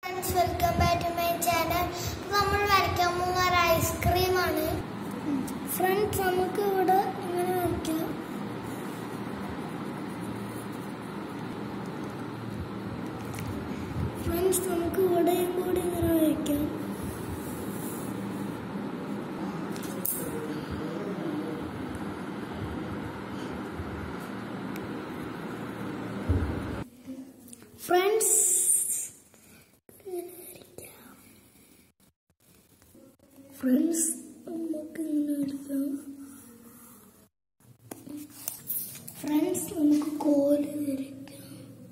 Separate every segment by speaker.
Speaker 1: friends welcome back to my channel നമ്മൾ വരയ്ക്കാൻ പോകുന്ന ഒരു ഐസ്ക്രീമാണ് ഫ്രണ്ട്സ് നമുക്ക് ഇവിടെ ഇങ്ങനെ വരയ്ക്കാം ഫ്രണ്ട്സ് നമുക്ക് ഇവിടെയും കൂടി ഇങ്ങനെ വരയ്ക്കാം ഫ്രണ്ട്സ് ഫ്രണ്ട്സ് നമുക്ക് ഇങ്ങനെ എടുക്കാം ഫ്രണ്ട്സ് നമുക്ക് കോല് വരയ്ക്കാം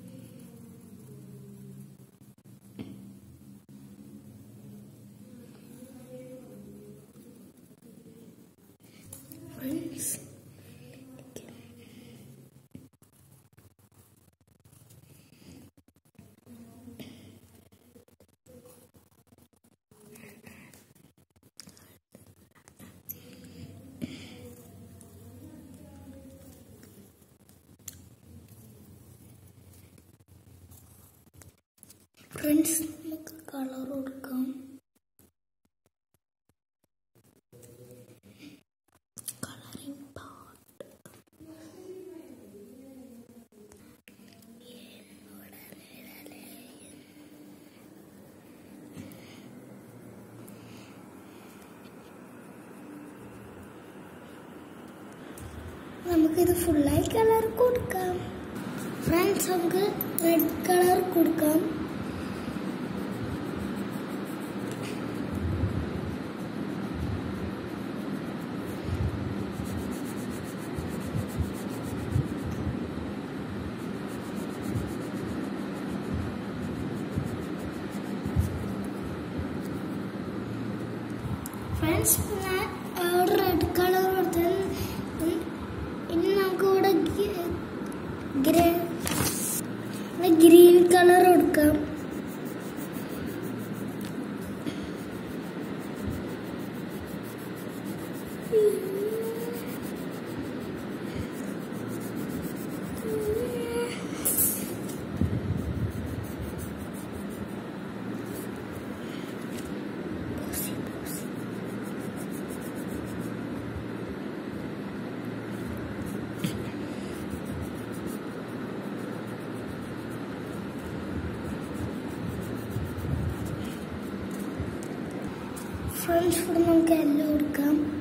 Speaker 1: ഫ്രണ്ട്സ് ഫ്രണ്ട്സ് നമുക്ക് കളർ കൊടുക്കാം കളറിംഗ് പാർട്ട് നമുക്കിത് ഫുള്ളായി കളർ കൊടുക്കാം ഫ്രണ്ട്സ് നമുക്ക് റെഡ് കളർ കൊടുക്കാം ഫ്രണ്ട്സ് ഞാൻ അവിടെ റെഡ് കളർ കൊടുത്താൽ ഇനി നമുക്ക് ഇവിടെ ഗ്രേ ഗ്രീൻ കളർ കൊടുക്കാം ഫ്രണ്ട്സ് ഇവിടെ നമുക്ക് എല്ലാം കൊടുക്കാം